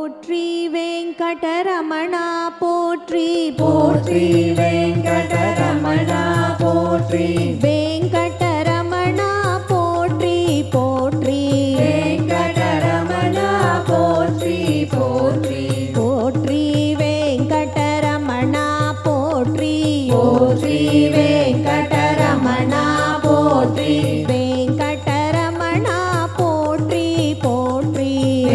போற்றி வெங்கடரமணா போற்றி போற்றி வெங்கடரமணா போற்றி வெங்கடரமணா போற்றி போற்றி வெங்கடரமணா போற்றி போற்றி போற்றி வெங்கடரமணா போற்றி போற்றி வெங்கடரமணா போற்றி வெங்கடரமணா போற்றி போற்றி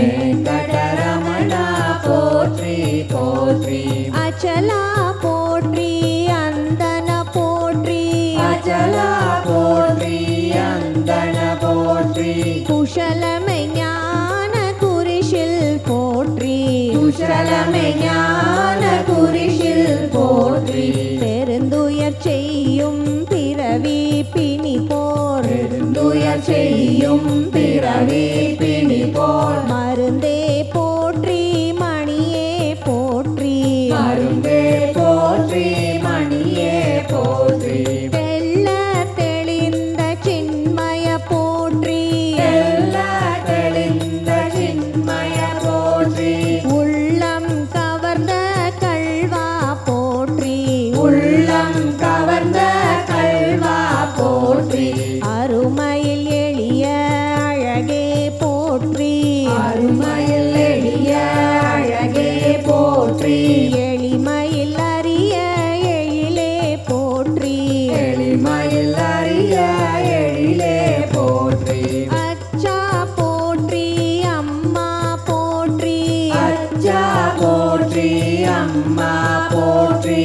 வெங்கடரமணா போற்றி போற்றி அச்சலா போற்றி அந்தன போற்றி அச்சலா போற்றி அந்தன போற்றி குஷலமை ஞான குரிஷில் போற்றி குஷலமை ஞான குரிஷில் போற்றி பெருந்துயர் செய்யும் பிறவி பிணி போர் பெருந்துயர் செய்யும் பிறவி பிணி போல் மருந்தே போற்றி மணியே போற்றி மருந்தே போற்றி மணியே போற்றி வெள்ள தெளிந்த சின்மய போற்றி எல்லா தெளிந்த சின்மய போற்றி உள்ளம் கவர்ந்த கல்வா போற்றி உள்ளம் கவர்ந்த கல்வா போற்றி அருமையில் எளிய அழகே போற்றி அருமையில் எளிய அழகே போற்றி எளிமையில் அரிய எழிலே போற்றி எளிமையில் அறிய எழிலே போற்றி அச்சா போற்றி அம்மா போற்றி அச்சா போற்றி அம்மா போற்றி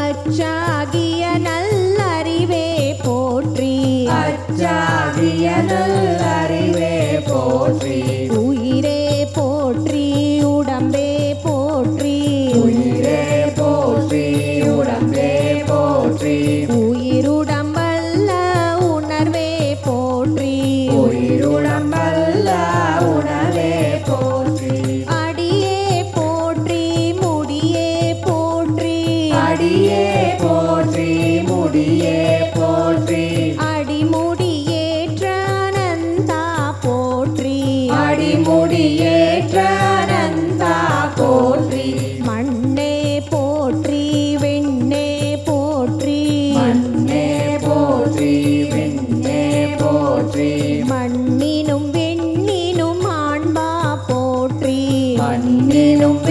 அச்சாகிய நல்லறிவே போற்றி அச்சாகிய நல்லறிவே போற்றி உயிரே போற்றி உடம்பே போற்றி உயிரே போற்றி உடம்பே போற்றி உயிருடம்பல்ல உணர்வே போற்றி உயிருடம்பல்ல உணவே போற்றி அடியே போற்றி முடியே போற்றி அடியே போற்றி முடியே போற்றி அடிமுடியேற்ற அனந்தா போற்றி அடிமுடியேற்ற அனந்தா போற்றி மண்ணே போற்றி வெண்ணே போற்றி மண்ணே போற்றி விண்ணே போற்றி மண்ணினும் வெண்ணினும் ஆண்பா போற்றி மண்ணினும்